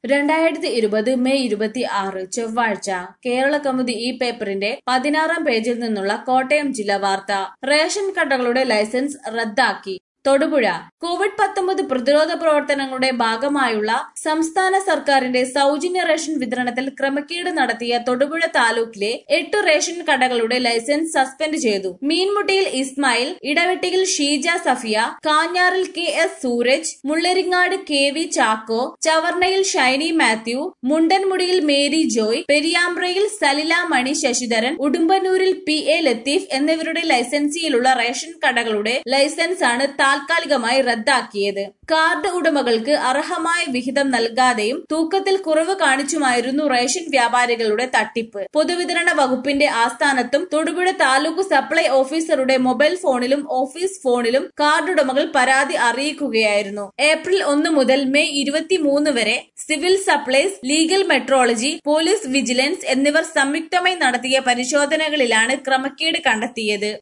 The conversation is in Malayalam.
രണ്ടായിരത്തി ഇരുപത് മെയ് ഇരുപത്തി ആറ് ചൊവ്വാഴ്ച കേരള കൗമുദി ഈ പേപ്പറിന്റെ പതിനാറാം പേജിൽ നിന്നുള്ള കോട്ടയം ജില്ലാ വാർത്ത റേഷൻ കടകളുടെ ലൈസൻസ് റദ്ദാക്കി തൊടുപുഴ കോവിഡ് പത്തൊമ്പത് പ്രതിരോധ പ്രവർത്തനങ്ങളുടെ ഭാഗമായുള്ള സംസ്ഥാന സർക്കാരിന്റെ സൗജന്യ റേഷൻ വിതരണത്തിൽ ക്രമക്കേട് നടത്തിയ തൊടുപുഴ താലൂക്കിലെ എട്ട് റേഷൻ കടകളുടെ ലൈസൻസ് സസ്പെൻഡ് ചെയ്തു മീൻമുട്ടിയിൽ ഇസ്മായിൽ ഇടവെട്ടിയിൽ ഷീജ സഫിയ കാഞ്ഞാറിൽ കെ എസ് സൂരജ് മുള്ളരിങ്ങാട് കെ വി ചാക്കോ ചവർണയിൽ ഷൈനി മാത്യു മുണ്ടൻമുടിയിൽ മേരി ജോയ് പെരിയാമ്പ്രയിൽ സലില മണി ശശിധരൻ ഉടുമ്പന്നൂരിൽ പി എ ലത്തീഫ് എന്നിവരുടെ ലൈസൻസിയിലുള്ള റേഷൻ കടകളുടെ ലൈസൻസ് ആണ് താൽക്കാലികമായി റദ്ദാക്കിയത് കാർഡ് ഉടമകൾക്ക് അർഹമായ വിഹിതം നൽകാതെയും തൂക്കത്തിൽ കുറവ് കാണിച്ചുമായിരുന്നു റേഷൻ വ്യാപാരികളുടെ തട്ടിപ്പ് പൊതുവിതരണ വകുപ്പിന്റെ ആസ്ഥാനത്തും തൊടുപുഴ താലൂക്ക് സപ്ലൈ ഓഫീസറുടെ മൊബൈൽ ഫോണിലും ഓഫീസ് ഫോണിലും കാർഡ് ഉടമകൾ പരാതി അറിയിക്കുകയായിരുന്നു ഏപ്രിൽ ഒന്ന് മുതൽ മെയ് ഇരുപത്തിമൂന്ന് വരെ civil supplies legal metrology police vigilance എന്നിവർ സംയുക്തമായി നടത്തിയ പരിശോധനകളിലാണ് ക്രമക്കേട് കണ്ടെത്തിയത്